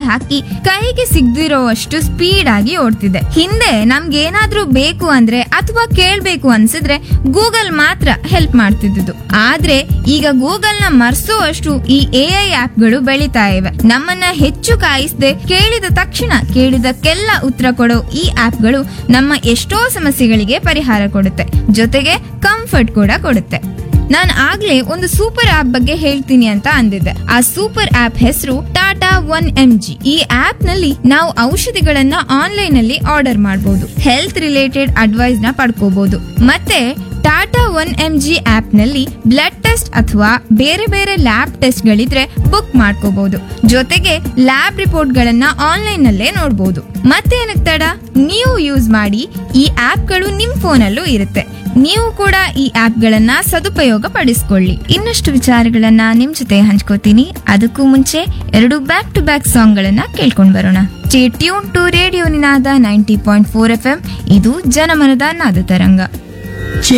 ಹಾಕಿ ಕೈಗೆ ಸಿಗದಿರೋವಷ್ಟು ಸ್ಪೀಡ್ ಆಗಿ ಓಡ್ತಿದೆ ಹಿಂದೆ ನಮ್ಗೆ ಏನಾದ್ರೂ ಬೇಕು ಅಂದ್ರೆ ಅಥವಾ ಕೇಳ್ಬೇಕು ಅನ್ಸಿದ್ರೆ ಗೂಗಲ್ ಮಾತ್ರ ಹೆಲ್ಪ್ ಮಾಡ್ತಿದ್ದು ಆದ್ರೆ ಈಗ ಗೂಗಲ್ ನ ಮರ್ಸೋವಷ್ಟು ಈ ಎ ಐ ಆಪ್ಗಳು ಬೆಳಿತಾ ಇವೆ ನಮ್ಮನ್ನ ಹೆಚ್ಚು ಕಾಯಿಸದೆ ಕೇಳಿದ ತಕ್ಷಣ ಕೇಳಿದಕ್ಕೆಲ್ಲ ಉತ್ತರ ಕೊಡೋ ಈ ಆಪ್ಗಳು ನಮ್ಮ ಎಷ್ಟೋ ಸಮಸ್ಯೆಗಳಿಗೆ ಪರಿಹಾರ ಕೊಡುತ್ತೆ ಜೊತೆಗೆ ಕಂಫರ್ಟ್ ಕೂಡ ಕೊಡುತ್ತೆ ನಾನು ಆಗ್ಲೇ ಒಂದು ಸೂಪರ್ ಆಪ್ ಬಗ್ಗೆ ಹೇಳ್ತೀನಿ ಅಂತ ಅಂದಿದ್ದೆ ಆ ಸೂಪರ್ ಆಪ್ ಹೆಸರು ಟಾಟಾ ಒನ್ ಎಂ ಜಿ ಈ ಆಪ್ ನಲ್ಲಿ ನಾವು ಔಷಧಿಗಳನ್ನ ಆನ್ಲೈನ್ ಅಲ್ಲಿ ಆರ್ಡರ್ ಮಾಡಬಹುದು ಹೆಲ್ತ್ ರಿಲೇಟೆಡ್ ಅಡ್ವೈಸ್ ನ ಪಡ್ಕೋಬಹುದು ಮತ್ತೆ Tata one M G app ನಲ್ಲಿ ಬ್ಲಡ್ ಟೆಸ್ಟ್ ಅಥವಾ ಬೇರೆ ಬೇರೆ ಲ್ಯಾಬ್ ಟೆಸ್ಟ್ ಗಳಿದ್ರೆ ಬುಕ್ ಮಾಡ್ಕೋಬಹುದು ಜೊತೆಗೆ ಲ್ಯಾಬ್ ರಿಪೋರ್ಟ್ ಗಳನ್ನ ಆನ್ಲೈನ್ ನಲ್ಲೇ ನೋಡಬಹುದು ಮತ್ತೇನಕ್ ತಡ ನೀವು ಯೂಸ್ ಮಾಡಿ ಈ ಆಪ್ಗಳು ನಿಮ್ ಫೋನಲ್ಲೂ ಇರುತ್ತೆ ನೀವು ಕೂಡ ಈ ಆಪ್ಗಳನ್ನ ಸದುಪಯೋಗ ಪಡಿಸ್ಕೊಳ್ಳಿ ಇನ್ನಷ್ಟು ವಿಚಾರಗಳನ್ನ ನಿಮ್ ಜೊತೆ ಹಂಚ್ಕೋತೀನಿ ಅದಕ್ಕೂ ಮುಂಚೆ ಎರಡು ಬ್ಯಾಕ್ ಟು ಬ್ಯಾಕ್ ಸಾಂಗ್ ಗಳನ್ನ ಕೇಳ್ಕೊಂಡ್ ಬರೋಣ tune to radio Ninada ninety point four F M ಇದು ಜನಮನದ ನಾದ ತರಂಗ